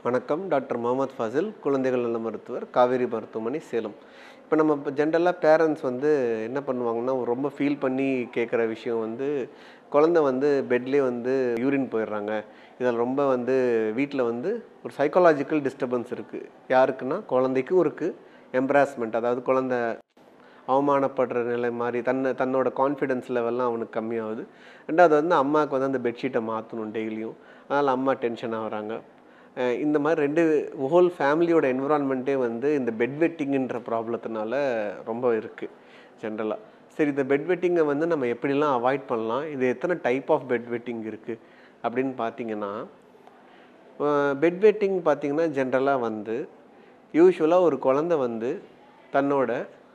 வணக்கம் டாக்டர் முகமது ஃபாசில் குழந்தைகள் நல மருத்துவர் காவேரி மருத்துவமனை சேலம் இப்போ நம்ம இப்போ ஜென்ரலாக பேரண்ட்ஸ் வந்து என்ன பண்ணுவாங்கன்னா ரொம்ப ஃபீல் பண்ணி கேட்குற விஷயம் வந்து குழந்தை வந்து பெட்லேயே வந்து யூரின் போயிடுறாங்க இதில் ரொம்ப வந்து வீட்டில் வந்து ஒரு சைக்காலஜிக்கல் டிஸ்டர்பன்ஸ் இருக்குது யாருக்குன்னா குழந்தைக்கும் இருக்குது எம்ப்ராஸ்மெண்ட் அதாவது குழந்தை அவமானப்படுற நிலை மாதிரி தன்னை தன்னோட கான்ஃபிடென்ஸ் லெவல்லாம் அவனுக்கு கம்மியாகுது ரெண்டாவது வந்து அம்மாவுக்கு வந்து அந்த பெட்ஷீட்டை மாற்றணும் டெய்லியும் அதனால் அம்மா டென்ஷன் ஆகுறாங்க அஹ் இந்த மாதிரி ரெண்டு ஹோல் ஃபேமிலியோட என்விரான்மெண்ட்டே வந்து இந்த பெட் வெட்டிங்குன்ற ப்ராப்ளத்தினால ரொம்ப இருக்குது ஜென்ரலாக சரி இந்த பெட் வெட்டிங்கை வந்து நம்ம எப்படிலாம் அவாய்ட் பண்ணலாம் இது எத்தனை டைப் ஆஃப் பெட் வெட்டிங் இருக்குது அப்படின்னு பார்த்தீங்கன்னா பெட் வெட்டிங் பார்த்தீங்கன்னா ஜென்ரலாக வந்து யூஸ்வலாக ஒரு குழந்தை வந்து தன்னோட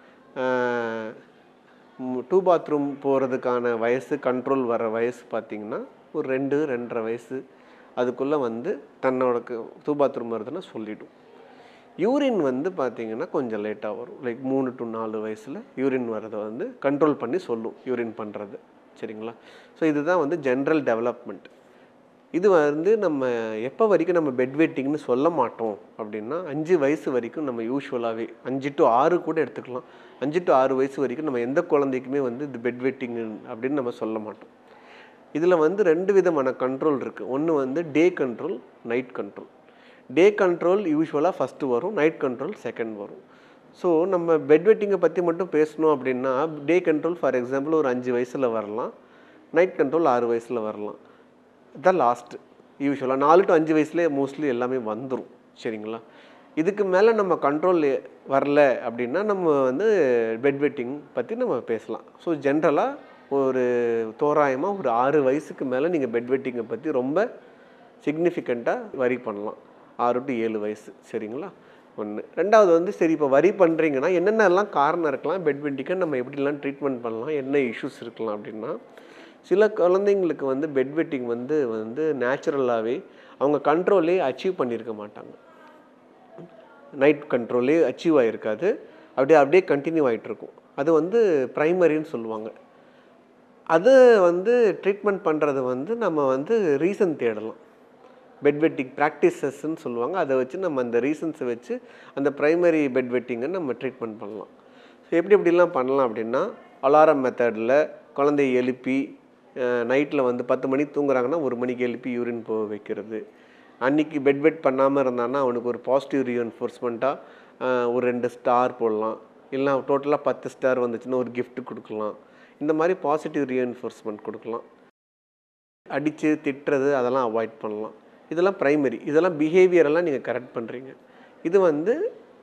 டூ பாத்ரூம் போகிறதுக்கான வயசு கண்ட்ரோல் வர வயசு பார்த்திங்கன்னா ஒரு ரெண்டு ரெண்டரை வயசு அதுக்குள்ளே வந்து தன்னோட டூ பாத்ரூம் வருதுன்னா சொல்லிடும் யூரின் வந்து பார்த்திங்கன்னா கொஞ்சம் லேட்டாக வரும் லைக் மூணு டு நாலு வயசில் யூரின் வரதை வந்து கண்ட்ரோல் பண்ணி சொல்லும் யூரின் பண்ணுறது சரிங்களா ஸோ இதுதான் வந்து ஜென்ரல் டெவலப்மெண்ட் இது வந்து நம்ம எப்போ வரைக்கும் நம்ம பெட் வெட்டிங்னு சொல்ல மாட்டோம் அப்படின்னா அஞ்சு வயசு வரைக்கும் நம்ம யூஸ்வலாகவே அஞ்சு டு ஆறு கூட எடுத்துக்கலாம் அஞ்சு டு ஆறு வயசு வரைக்கும் நம்ம எந்த குழந்தைக்குமே வந்து இது பெட் வெட்டிங் அப்படின்னு நம்ம சொல்ல மாட்டோம் இதில் வந்து ரெண்டு விதமான கண்ட்ரோல் இருக்குது ஒன்று வந்து day control night control day control யூஸ்வலாக ஃபஸ்ட்டு வரும் நைட் கண்ட்ரோல் செகண்ட் வரும் ஸோ நம்ம பெட் வெட்டிங்கை பற்றி மட்டும் பேசணும் அப்படின்னா டே கண்ட்ரோல் ஃபார் எக்ஸாம்பிள் ஒரு அஞ்சு வயசில் வரலாம் நைட் கண்ட்ரோல் ஆறு வயசில் வரலாம் தான் லாஸ்ட்டு யூஸ்வலாக நாலு டு அஞ்சு வயசுலேயே மோஸ்ட்லி எல்லாமே வந்துடும் சரிங்களா இதுக்கு மேலே நம்ம கண்ட்ரோல் வரல அப்படின்னா நம்ம வந்து பெட் வெட்டிங் பற்றி நம்ம பேசலாம் ஸோ ஜென்ரலாக ஒரு தோராயமாக ஒரு ஆறு வயசுக்கு மேலே நீங்கள் பெட் வெட்டிங்கை பற்றி ரொம்ப சிக்னிஃபிகண்ட்டாக வரி பண்ணலாம் ஆறு டு ஏழு வயசு சரிங்களா ஒன்று ரெண்டாவது வந்து சரி இப்போ வரி பண்ணுறீங்கன்னா என்னென்னலாம் காரணம் இருக்கலாம் பெட் வெட்டிங்கை நம்ம எப்படிலாம் ட்ரீட்மெண்ட் பண்ணலாம் என்ன இஷ்யூஸ் இருக்கலாம் அப்படின்னா சில குழந்தைங்களுக்கு வந்து பெட் வெட்டிங் வந்து வந்து நேச்சுரலாகவே அவங்க கண்ட்ரோலே அச்சீவ் பண்ணியிருக்க மாட்டாங்க நைட் கண்ட்ரோலே அச்சீவ் ஆகிருக்காது அப்படியே அப்படியே கண்டினியூ ஆகிட்டு இருக்கும் அது வந்து ப்ரைமரின்னு சொல்லுவாங்க அது வந்து ட்ரீட்மெண்ட் பண்ணுறது வந்து நம்ம வந்து ரீசன் தேடலாம் பெட் வெட்டிங் ப்ராக்டிசஸ்ன்னு சொல்லுவாங்க அதை வச்சு நம்ம அந்த ரீசன்ஸை வச்சு அந்த ப்ரைமரி பெட் வெட்டிங்கை நம்ம ட்ரீட்மெண்ட் பண்ணலாம் ஸோ எப்படி எப்படிலாம் பண்ணலாம் அப்படின்னா அலாரம் மெத்தடில் குழந்தைய எழுப்பி நைட்டில் வந்து பத்து மணிக்கு தூங்குறாங்கன்னா ஒரு மணிக்கு எழுப்பி யூரின் போக வைக்கிறது அன்றைக்கி பெட் வெட் பண்ணாமல் இருந்தான்னா அவனுக்கு ஒரு பாசிட்டிவ் ரீஎன்ஃபோர்ஸ்மெண்ட்டாக ஒரு ரெண்டு ஸ்டார் போடலாம் இல்லை டோட்டலாக பத்து ஸ்டார் வந்துச்சுன்னா ஒரு gift கொடுக்கலாம் இந்த மாதிரி பாசிட்டிவ் ரீஎன்ஃபோர்ஸ்மெண்ட் கொடுக்கலாம் அடித்து திட்டுறது அதெல்லாம் அவாய்ட் பண்ணலாம் இதெல்லாம் ப்ரைமரி இதெல்லாம் பிஹேவியரெல்லாம் நீங்கள் கரெக்ட் பண்ணுறீங்க இது வந்து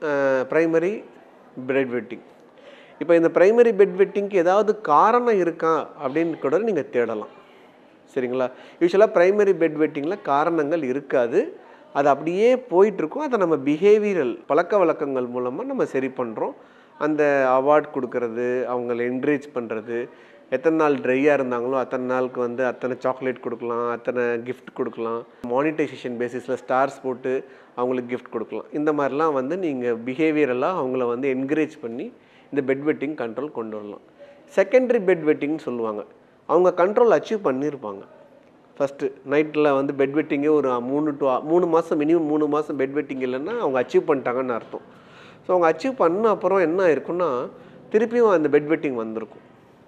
ப்ரைமரி பெட் வெட்டிங் இப்போ இந்த ப்ரைமரி பெட் வெட்டிங்க்கு ஏதாவது காரணம் இருக்கா அப்படின்னு கூட நீங்கள் தேடலாம் சரிங்களா யூஸ்வலாக ப்ரைமரி பெட் வெட்டிங்கில் காரணங்கள் இருக்காது அது அப்படியே போயிட்டுருக்கும் அதை நம்ம பிஹேவியரல் பழக்க வழக்கங்கள் மூலமாக நம்ம சரி பண்ணுறோம் அந்த அவார்ட் கொடுக்கறது அவங்கள என்கரேஜ் பண்ணுறது எத்தனை நாள் ட்ரையாக இருந்தாங்களோ அத்தனை நாளுக்கு வந்து அத்தனை சாக்லேட் கொடுக்கலாம் அத்தனை gift கொடுக்கலாம் மானிட்டைசேஷன் பேசிஸில் ஸ்டார்ஸ் போட்டு அவங்களுக்கு gift கொடுக்கலாம் இந்த மாதிரிலாம் வந்து நீங்கள் பிஹேவியரெல்லாம் அவங்கள வந்து என்கரேஜ் பண்ணி இந்த பெட் வெட்டிங் கண்ட்ரோல் கொண்டு வரலாம் செகண்டரி பெட் வெட்டிங்னு சொல்லுவாங்க அவங்க கண்ட்ரோல் அச்சீவ் பண்ணியிருப்பாங்க ஃபஸ்ட்டு நைட்டில் வந்து பெட் வெட்டிங்கே ஒரு மூணு டு மூணு மாதம் மினிமம் மூணு மாதம் பெட் வெட்டிங் இல்லைன்னா அவங்க அச்சீவ் பண்ணிட்டாங்கன்னு அர்த்தம் ஸோ அவங்க அச்சீவ் பண்ண அப்புறம் என்ன ஆயிருக்குன்னா திருப்பியும் அந்த பெட் வெட்டிங் வந்திருக்கும்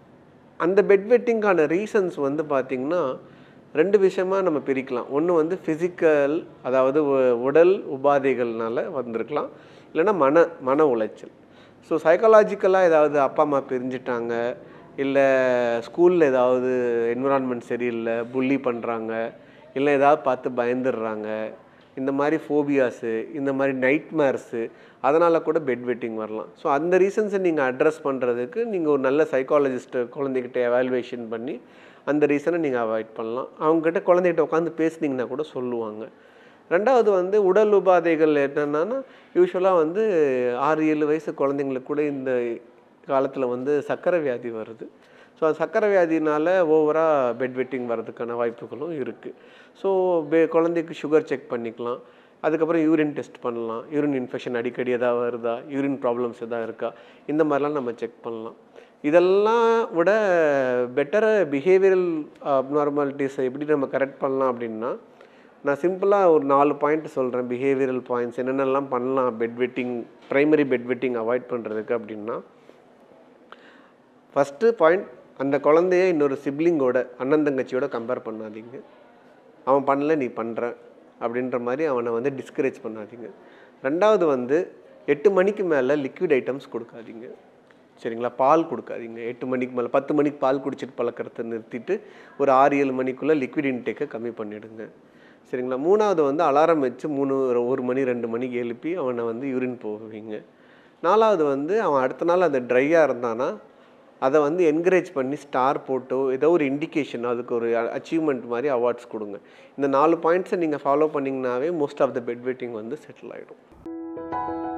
அந்த பெட் வெட்டிங்கான ரீசன்ஸ் வந்து பார்த்திங்கன்னா ரெண்டு விஷயமா நம்ம பிரிக்கலாம் ஒன்று வந்து ஃபிசிக்கல் அதாவது உ- உடல் உபாதைகள்னால வந்திருக்கலாம் இல்லைன்னா மன மன உளைச்சல் ஸோ சைக்காலஜிக்கலாக ஏதாவது அப்பா அம்மா பிரிஞ்சிட்டாங்க இல்லை ஸ்கூலில் ஏதாவது என்விரான்மெண்ட் சரியில்லை புள்ளி பண்ணுறாங்க இல்லை ஏதாவது பார்த்து பயந்துடுறாங்க இந்த மாதிரி ஃபோபியாஸு இந்த மாதிரி நைட்மேர்ஸு அதனால் கூட பெட் வெட்டிங் வரலாம் ஸோ அந்த ரீசன்ஸை நீங்கள் அட்ரஸ் பண்ணுறதுக்கு நீங்கள் ஒரு நல்ல சைக்காலஜிஸ்ட்டை குழந்தைகிட்ட எவாலுவேஷன் பண்ணி அந்த ரீசனை நீங்கள் அவாய்ட் பண்ணலாம் அவங்ககிட்ட குழந்தைகிட்ட உட்காந்து பேசுனீங்கன்னா கூட சொல்லுவாங்க ரெண்டாவது வந்து உடல் உபாதைகள் என்னென்னா யூஸ்வலாக வந்து ஆறு ஏழு வயசு குழந்தைங்களுக்கு கூட இந்த காலத்தில் வந்து சர்க்கரை வியாதி வருது ஸோ அந்த சர்க்கரை வியாதினால ஓவராக பெட் வெட்டிங் வர்றதுக்கான வாய்ப்புகளும் இருக்குது ஸோ பெ குழந்தைக்கு சுகர் செக் பண்ணிக்கலாம் அதுக்கப்புறம் யூரின் டெஸ்ட் பண்ணலாம் யூரின் இன்ஃபெக்ஷன் அடிக்கடி எதாவது வருதா யூரின் ப்ராப்ளம்ஸ் எதாவது இருக்கா இந்த மாதிரிலாம் நம்ம செக் பண்ணலாம் இதெல்லாம் விட பெட்டராக பிஹேவியரல் அப்நார்மாலிட்டிஸை எப்படி நம்ம கரெக்ட் பண்ணலாம் அப்படின்னா நான் சிம்பிளாக ஒரு நாலு பாயிண்ட் சொல்கிறேன் பிஹேவியரல் பாயிண்ட்ஸ் என்னென்னலாம் பண்ணலாம் bed wetting primary bed wetting avoid பண்ணுறதுக்கு அப்படின்னா ஃபஸ்ட்டு பாயிண்ட் அந்த குழந்தைய இன்னொரு சிப்ளிங்கோட அண்ணன் தங்கச்சியோட கம்பேர் பண்ணாதீங்க அவன் பண்ணல நீ பண்ணுற அப்படின்ற மாதிரி அவனை வந்து டிஸ்கரேஜ் பண்ணாதீங்க ரெண்டாவது வந்து எட்டு மணிக்கு மேலே லிக்விட் ஐட்டம்ஸ் கொடுக்காதீங்க சரிங்களா பால் கொடுக்காதீங்க எட்டு மணிக்கு மேலே பத்து மணிக்கு பால் குடிச்சிட்டு பழக்கறத நிறுத்திட்டு ஒரு ஆறு ஏழு மணிக்குள்ளே லிக்விட் இன்டேக்கை கம்மி பண்ணிவிடுங்க சரிங்களா மூணாவது வந்து அலாரம் வச்சு மூணு ஒரு- ஒரு மணி ரெண்டு மணிக்கு எழுப்பி அவனை வந்து யூரின் போவீங்க நாலாவது வந்து அவன் அடுத்த நாள் அந்த ட்ரையாக இருந்தானா அதை வந்து என்கரேஜ் பண்ணி ஸ்டார் போட்டோ ஏதோ ஒரு இண்டிகேஷன் அதுக்கு ஒரு அச்சீவ்மெண்ட் மாதிரி அவார்ட்ஸ் கொடுங்க இந்த நாலு பாயிண்ட்ஸை நீங்கள் ஃபாலோ பண்ணிங்கனாவே most of the bed wetting வந்து செட்டில் ஆகிடும்